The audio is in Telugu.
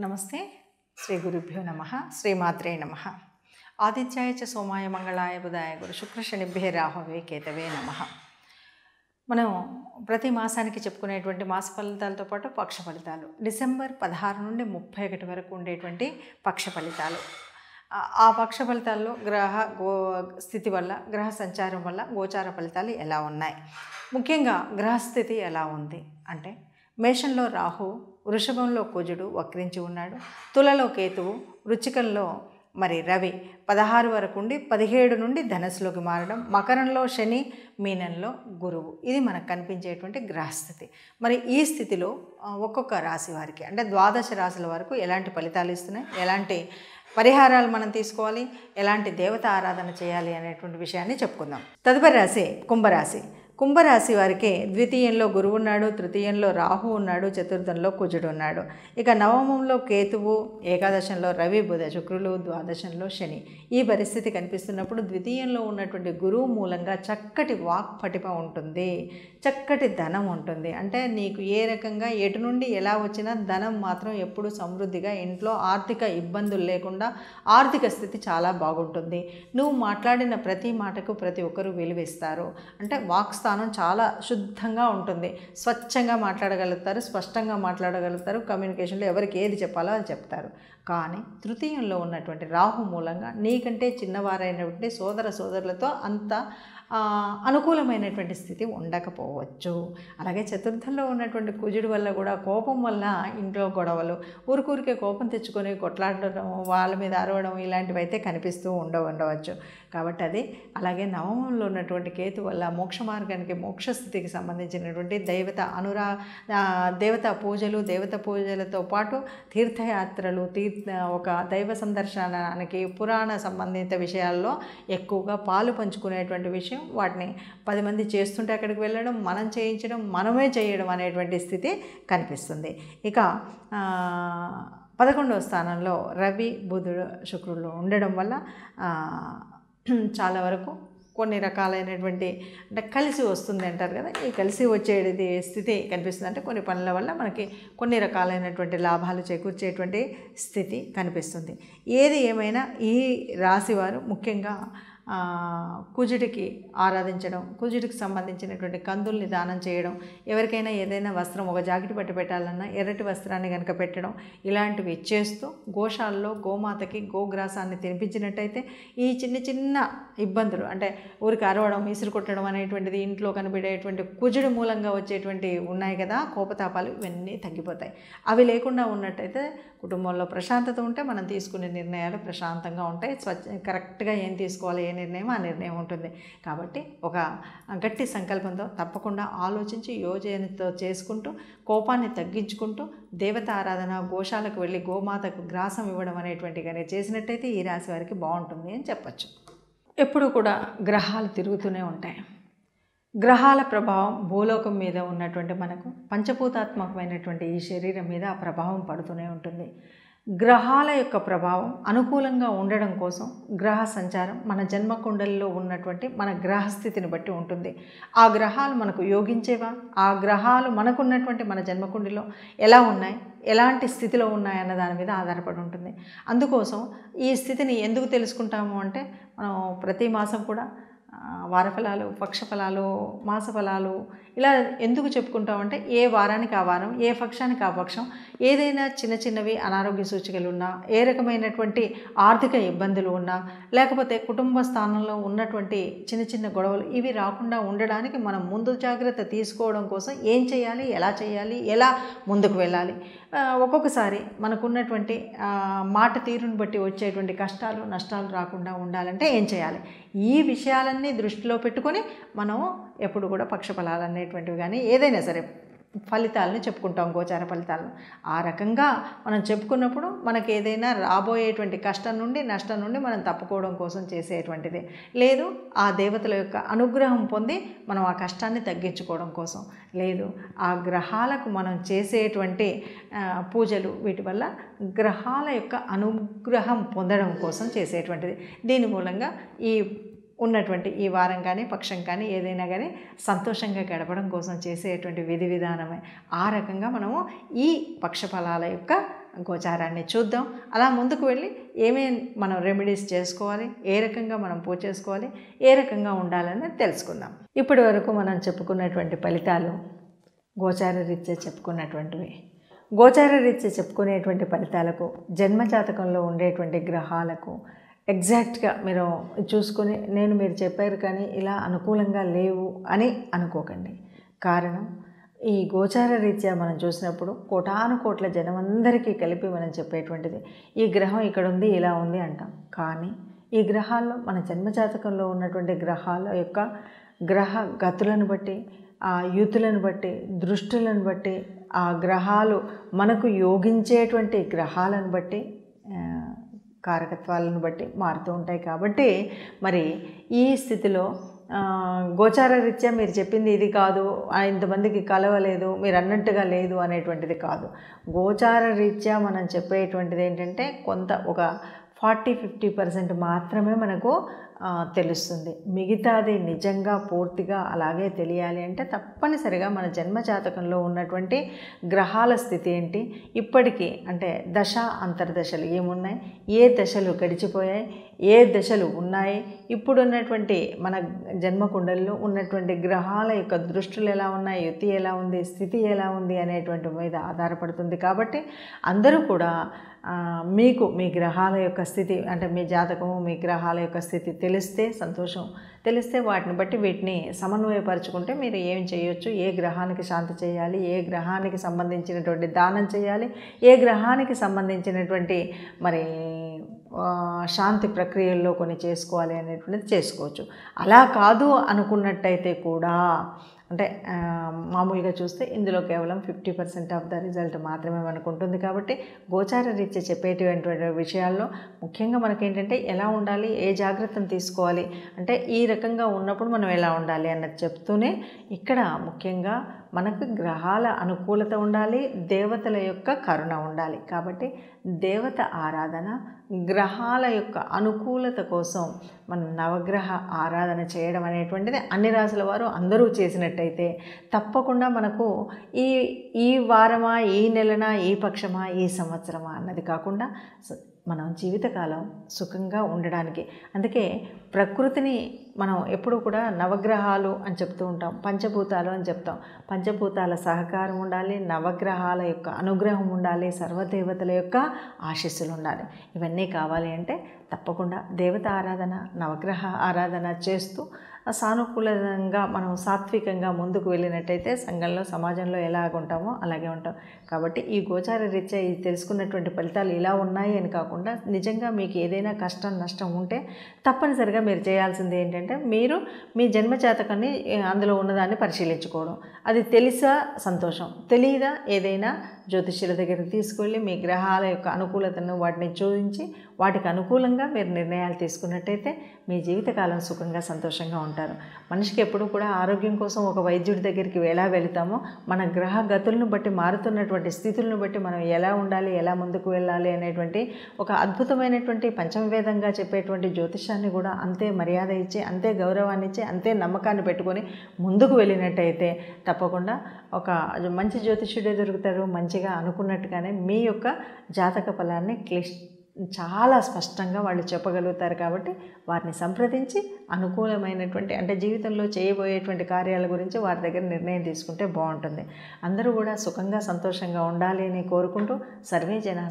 నమస్తే శ్రీ గురుభ్యో నమ శ్రీమాత్రే నమ ఆదిత్యాయ చ సోమాయ మంగళాయ బుధాయ గురు శుక్ర శనిభ్యే రాహవే కేతవే నమ మనం ప్రతి మాసానికి చెప్పుకునేటువంటి మాస ఫలితాలతో పాటు పక్ష ఫలితాలు డిసెంబర్ పదహారు నుండి ముప్పై ఒకటి వరకు ఉండేటువంటి పక్ష ఫలితాలు ఆ- ఆ పక్ష ఫలితాల్లో గ్రహ గో స్థితి వల్ల గ్రహ సంచారం వల్ల గోచార ఫలితాలు ఎలా ఉన్నాయి ముఖ్యంగా గ్రహస్థితి ఎలా ఉంది అంటే మేషంలో రాహు వృషభంలో కుజుడు వక్రించి ఉన్నాడు తులలో కేతువు వృచ్చికంలో మరి రవి పదహారు వరకు ఉండి పదిహేడు నుండి ధనస్సులోకి మారడం మకరంలో శని మీనంలో గురువు ఇది మనకు కనిపించేటువంటి గ్రహస్థితి మరి ఈ స్థితిలో ఆ, ఒక్కొక్క రాశి వారికి అంటే ద్వాదశ రాశుల వరకు ఎలాంటి ఫలితాలు ఇస్తున్నాయి ఎలాంటి పరిహారాలు మనం తీసుకోవాలి ఎలాంటి దేవత ఆరాధన చేయాలి అనేటువంటి విషయాన్ని చెప్పుకుందాం తదుపరి రాశి కుంభరాశి కుంభరాశి వారికి ద్వితీయంలో గురువు ఉన్నాడు తృతీయంలో రాహు ఉన్నాడు చతుర్థంలో కుజుడు ఉన్నాడు ఇక నవమంలో కేతువు ఏకాదశంలో రవి బుధ శుక్రులు ద్వాదశంలో శని ఈ పరిస్థితి కనిపిస్తున్నప్పుడు ద్వితీయంలో ఉన్నటువంటి గురువు మూలంగా చక్కటి వాక్ పటిమ ఉంటుంది చక్కటి ధనం ఉంటుంది అంటే నీకు ఏ రకంగా ఎటు నుండి ఎలా వచ్చినా ధనం మాత్రం ఎప్పుడు సమృద్ధిగా ఇంట్లో ఆర్థిక ఇబ్బందులు లేకుండా ఆర్థిక స్థితి చాలా బాగుంటుంది నువ్వు మాట్లాడిన ప్రతి మాటకు ప్రతి ఒక్కరూ విలువిస్తారు అంటే వాక్ స్థానం చాలా శుద్ధంగా ఉంటుంది స్వచ్ఛంగా మాట్లాడగలుగుతారు స్పష్టంగా మాట్లాడగలుగుతారు కమ్యూనికేషన్లో ఎవరికి ఏది చెప్పాలో అది చెప్తారు కానీ తృతీయంలో ఉన్నటువంటి రాహు మూలంగా నీకంటే చిన్నవారైనటువంటి సోదర సోదరులతో అంత ఆ, అనుకూలమైనటువంటి స్థితి ఉండకపోవచ్చు అలాగే చతుర్థంలో ఉన్నటువంటి కుజుడి వల్ల కూడా కోపం వల్ల ఇంట్లో గొడవలు ఊరికూరికే కోపం తెచ్చుకొని కొట్లాడడం వాళ్ళ మీద అరవడం ఇలాంటివి అయితే కనిపిస్తూ ఉండవు ఉండవచ్చు కాబట్టి అది అలాగే నవమంలో ఉన్నటువంటి కేతు వల్ల మోక్ష మార్గానికి మోక్ష స్థితికి సంబంధించినటువంటి దైవత అనురా ఆ, దేవతా పూజలు దేవత పూజలతో పాటు తీర్థయాత్రలు తీర్థ ఒక దైవ సందర్శనానికి పురాణ సంబంధిత విషయాల్లో ఎక్కువగా పాలు పంచుకునేటువంటి విషయం వాటిని పది మంది చేస్తుంటే అక్కడికి వెళ్ళడం మనం చేయించడం మనమే చేయడం అనేటువంటి స్థితి కనిపిస్తుంది ఇక ఆ, పదకొండవ స్థానంలో రవి బుధుడు శుక్రులు ఉండడం వల్ల ఆ, చాలా వరకు కొన్ని రకాలైనటువంటి అంటే కలిసి వస్తుంది అంటారు కదా ఈ కలిసి వచ్చేది స్థితి కనిపిస్తుంది అంటే కొన్ని పనుల వల్ల మనకి కొన్ని రకాలైనటువంటి లాభాలు చేకూర్చేటువంటి స్థితి కనిపిస్తుంది ఏది ఏమైనా ఈ రాశి వారు ముఖ్యంగా ఆ, కుజుడికి ఆరాధించడం కుజుడికి సంబంధించినటువంటి కందుల్ని దానం చేయడం ఎవరికైనా ఏదైనా వస్త్రం ఒక జాకెట్ పట్టి పెట్టాలన్నా ఎర్రటి వస్త్రాన్ని కనుక పెట్టడం ఇలాంటివి చేస్తూ గోశాలలో గోమాతకి గోగ్రాసాన్ని తినిపించినట్టయితే ఈ చిన్న చిన్న ఇబ్బందులు అంటే ఊరికి అరవడం ఇసురు కొట్టడం అనేటువంటిది ఇంట్లో కనిపించేటువంటి కుజుడి మూలంగా వచ్చేటువంటి ఉన్నాయి కదా కోపతాపాలు ఇవన్నీ తగ్గిపోతాయి అవి లేకుండా ఉన్నట్టయితే కుటుంబంలో ప్రశాంతత ఉంటే మనం తీసుకునే నిర్ణయాలు ప్రశాంతంగా ఉంటాయి స్వచ్ఛ కరెక్ట్గా ఏం తీసుకోవాలి ఏ నిర్ణయం ఆ నిర్ణయం ఉంటుంది కాబట్టి ఒక గట్టి సంకల్పంతో తప్పకుండా ఆలోచించి యోజనతో చేసుకుంటూ కోపాన్ని తగ్గించుకుంటూ దేవత ఆరాధన గోశాలకు వెళ్ళి గోమాతకు గ్రాసం ఇవ్వడం అనేటువంటి కానీ చేసినట్టయితే ఈ రాశి వారికి బాగుంటుంది అని చెప్పచ్చు ఎప్పుడు కూడా గ్రహాలు తిరుగుతూనే ఉంటాయి గ్రహాల ప్రభావం భూలోకం మీద ఉన్నటువంటి మనకు పంచభూతాత్మకమైనటువంటి ఈ శరీరం మీద ఆ ప్రభావం పడుతూనే ఉంటుంది గ్రహాల యొక్క ప్రభావం అనుకూలంగా ఉండడం కోసం గ్రహ సంచారం మన జన్మకుండలిలో ఉన్నటువంటి మన గ్రహస్థితిని బట్టి ఉంటుంది ఆ గ్రహాలు మనకు యోగించేవా ఆ గ్రహాలు మనకున్నటువంటి మన జన్మకుండిలో ఎలా ఉన్నాయి ఎలాంటి స్థితిలో ఉన్నాయి అన్న దాని మీద ఆధారపడి ఉంటుంది అందుకోసం ఈ స్థితిని ఎందుకు తెలుసుకుంటాము అంటే మనం ప్రతి మాసం కూడా ఆ, వారఫలాలు పక్షఫలాలు మాసఫలాలు ఇలా ఎందుకు చెప్పుకుంటామంటే ఏ వారానికి ఆ వారం ఏ పక్షానికి ఆ పక్షం ఏదైనా చిన్న చిన్నవి అనారోగ్య సూచికలు ఉన్నా ఏ రకమైనటువంటి ఆర్థిక ఇబ్బందులు ఉన్నా లేకపోతే కుటుంబ స్థానంలో ఉన్నటువంటి చిన్న చిన్న గొడవలు ఇవి రాకుండా ఉండడానికి మనం ముందు జాగ్రత్త తీసుకోవడం కోసం ఏం చేయాలి ఎలా చేయాలి ఎలా ముందుకు వెళ్ళాలి ఆ, ఒక్కొక్కసారి మనకున్నటువంటి ఆ, మాట తీరుని బట్టి వచ్చేటువంటి కష్టాలు నష్టాలు రాకుండా ఉండాలంటే ఏం చేయాలి ఈ విషయాలన్నీ దృష్టిలో పెట్టుకొని మనం ఎప్పుడు కూడా పక్షఫలాలు అనేటువంటివి కానీ ఏదైనా సరే ఫలితాలను చెప్పుకుంటాం గోచార ఫలితాలను ఆ రకంగా మనం చెప్పుకున్నప్పుడు మనకి ఏదైనా రాబోయేటువంటి కష్టం నుండి నష్టం నుండి మనం తప్పుకోవడం కోసం చేసేటువంటిది లేదు ఆ దేవతల యొక్క అనుగ్రహం పొంది మనం ఆ కష్టాన్ని తగ్గించుకోవడం కోసం లేదు ఆ గ్రహాలకు మనం చేసేటువంటి ఆ, పూజలు వీటి వల్ల గ్రహాల యొక్క అనుగ్రహం పొందడం కోసం చేసేటువంటిది దీని మూలంగా ఈ ఉన్నటువంటి ఈ వారం కానీ పక్షం కానీ ఏదైనా కానీ సంతోషంగా గడపడం కోసం చేసేటువంటి విధి విధానమే ఆ రకంగా మనము ఈ పక్షఫలాల యొక్క గోచారాన్ని చూద్దాం అలా ముందుకు వెళ్ళి ఏమేం మనం రెమెడీస్ చేసుకోవాలి ఏ రకంగా మనం పూజ చేసుకోవాలి ఏ రకంగా ఉండాలని తెలుసుకుందాం ఇప్పటి వరకు మనం చెప్పుకున్నటువంటి ఫలితాలు గోచార రీత్యా చెప్పుకున్నటువంటివి గోచార రీత్యా చెప్పుకునేటువంటి ఫలితాలకు జన్మజాతకంలో ఉండేటువంటి గ్రహాలకు ఎగ్జాక్ట్గా మీరు చూసుకొని నేను మీరు చెప్పారు కానీ ఇలా అనుకూలంగా లేవు అని అనుకోకండి కారణం ఈ గోచార రీత్యా మనం చూసినప్పుడు కోటాను కోట్ల జనమందరికీ కలిపి మనం చెప్పేటువంటిది ఈ గ్రహం ఇక్కడ ఉంది ఇలా ఉంది అంటాం కానీ ఈ గ్రహాల్లో మన జన్మజాతకంలో ఉన్నటువంటి గ్రహాల యొక్క గ్రహ గతులను బట్టి ఆ యూతులను బట్టి దృష్టులను బట్టి ఆ గ్రహాలు మనకు యోగించేటువంటి గ్రహాలను బట్టి ఆ, కారకత్వాలను బట్టి మారుతూ ఉంటాయి కాబట్టి మరి ఈ స్థితిలో ఆ, గోచార రీత్యా మీరు చెప్పింది ఇది కాదు ఆ, ఇంతమందికి కలవలేదు మీరు అన్నట్టుగా లేదు అనేటువంటిది కాదు గోచార రీత్యా మనం చెప్పేటువంటిది ఏంటంటే కొంత ఒక ఫార్టీ ఫిఫ్టీ పర్సెంట్ మాత్రమే మనకు ఆ, తెలుస్తుంది మిగతాది నిజంగా పూర్తిగా అలాగే తెలియాలి అంటే తప్పనిసరిగా మన జన్మ జాతకంలో ఉన్నటువంటి గ్రహాల స్థితి ఏంటి ఇప్పటికీ అంటే దశ అంతర్దశలు ఏమున్నాయి ఏ దశలు గడిచిపోయాయి ఏ దశలు ఉన్నాయి ఇప్పుడు ఉన్నటువంటి మన జన్మకుండల్లో ఉన్నటువంటి గ్రహాల యొక్క దృష్టిలు ఎలా ఉన్నాయి యుతి ఎలా ఉంది స్థితి ఎలా ఉంది అనేటువంటి మీద ఆధారపడుతుంది కాబట్టి అందరూ కూడా ఆ, మీకు మీ గ్రహాల యొక్క స్థితి అంటే మీ జాతకము మీ గ్రహాల యొక్క స్థితి తెలిస్తే సంతోషం తెలిస్తే వాటిని బట్టి వీటిని సమన్వయపరచుకుంటే మీరు ఏం చేయొచ్చు ఏ గ్రహానికి శాంతి చేయాలి ఏ గ్రహానికి సంబంధించినటువంటి దానం చేయాలి ఏ గ్రహానికి సంబంధించినటువంటి మరి ఆ, శాంతి ప్రక్రియల్లో కొన్ని చేసుకోవాలి అనేటువంటిది చేసుకోవచ్చు అలా కాదు అనుకున్నట్టయితే కూడా అంటే ఆ, మామూలుగా చూస్తే ఇందులో కేవలం fifty percent of the result మాత్రమే మనకు ఉంటుంది కాబట్టి గోచార రీత్యా చెప్పేటువంటి విషయాల్లో ముఖ్యంగా మనకేంటంటే ఎలా ఉండాలి ఏ జాగ్రత్తను తీసుకోవాలి అంటే ఈ రకంగా ఉన్నప్పుడు మనం ఎలా ఉండాలి అన్నది చెప్తూనే ఇక్కడ ముఖ్యంగా మనకు గ్రహాల అనుకూలత ఉండాలి దేవతల యొక్క కరుణ ఉండాలి కాబట్టి దేవత ఆరాధన గ్రహాల యొక్క అనుకూలత కోసం మన నవగ్రహ ఆరాధన చేయడం అనేటువంటిది అన్ని రాసుల వారు అందరూ చేసినట్టయితే తప్పకుండా మనకు ఈ ఈ వారమా ఈ నెలనా ఈ పక్షమా ఈ సంవత్సరమా అన్నది కాకుండా స- మనం జీవితకాలం సుఖంగా ఉండడానికి అందుకే ప్రకృతిని మనం ఎప్పుడు కూడా నవగ్రహాలు అని చెప్తూ ఉంటాం పంచభూతాలు అని చెప్తాం పంచభూతాల సహకారం ఉండాలి నవగ్రహాల యొక్క అనుగ్రహం ఉండాలి సర్వదేవతల యొక్క ఆశీస్సులు ఉండాలి ఇవన్నీ కావాలి అంటే తప్పకుండా దేవత ఆరాధన నవగ్రహ ఆరాధన చేస్తూ సానుకూలంగా మనం సాత్వికంగా ముందుకు వెళ్ళినట్టయితే సంఘంలో సమాజంలో ఎలాగ ఉంటామో అలాగే ఉంటాం కాబట్టి ఈ గోచార రీత్యా ఈ తెలుసుకున్నటువంటి ఫలితాలు ఇలా ఉన్నాయి అని కాకుండా నిజంగా మీకు ఏదైనా కష్టం నష్టం ఉంటే తప్పనిసరిగా మీరు చేయాల్సింది ఏంటంటే మీరు మీ జన్మ జాతకాన్ని ఏ, అందులో ఉన్నదాన్ని పరిశీలించుకోవడం అది తెలిసా సంతోషం తెలియదా ఏదైనా జ్యోతిష్యుల దగ్గరికి తీసుకెళ్ళి మీ గ్రహాల యొక్క అనుకూలతను వాటిని చూపించి వాటికి అనుకూలంగా మీరు నిర్ణయాలు తీసుకున్నట్టయితే మీ జీవితకాలం సుఖంగా సంతోషంగా ఉంటారు మనిషికి ఎప్పుడు కూడా ఆరోగ్యం కోసం ఒక వైద్యుడి దగ్గరికి ఎలా వెళతామో మన గ్రహ గతులను బట్టి మారుతున్నటువంటి స్థితులను బట్టి మనం ఎలా ఉండాలి ఎలా ముందుకు వెళ్ళాలి అనేటువంటి ఒక అద్భుతమైనటువంటి పంచమవేదంగా చెప్పేటువంటి జ్యోతిషాన్ని కూడా అంతే మర్యాద ఇచ్చి అంతే గౌరవాన్ని ఇచ్చి అంతే నమ్మకాన్ని పెట్టుకొని ముందుకు వెళ్ళినట్టయితే తప్పకుండా ఒక మంచి జ్యోతిష్యుడే దొరుకుతారు మంచిగా అనుకున్నట్టుగానే మీ యొక్క జాతక ఫలాన్ని క్లిష్ చాలా స్పష్టంగా వాళ్ళు చెప్పగలుగుతారు కాబట్టి వారిని సంప్రదించి అనుకూలమైనటువంటి అంటే జీవితంలో చేయబోయేటువంటి కార్యాల గురించి వారి దగ్గర నిర్ణయం తీసుకుంటే బాగుంటుంది అందరూ కూడా సుఖంగా సంతోషంగా ఉండాలి అని కోరుకుంటూ సర్వే జన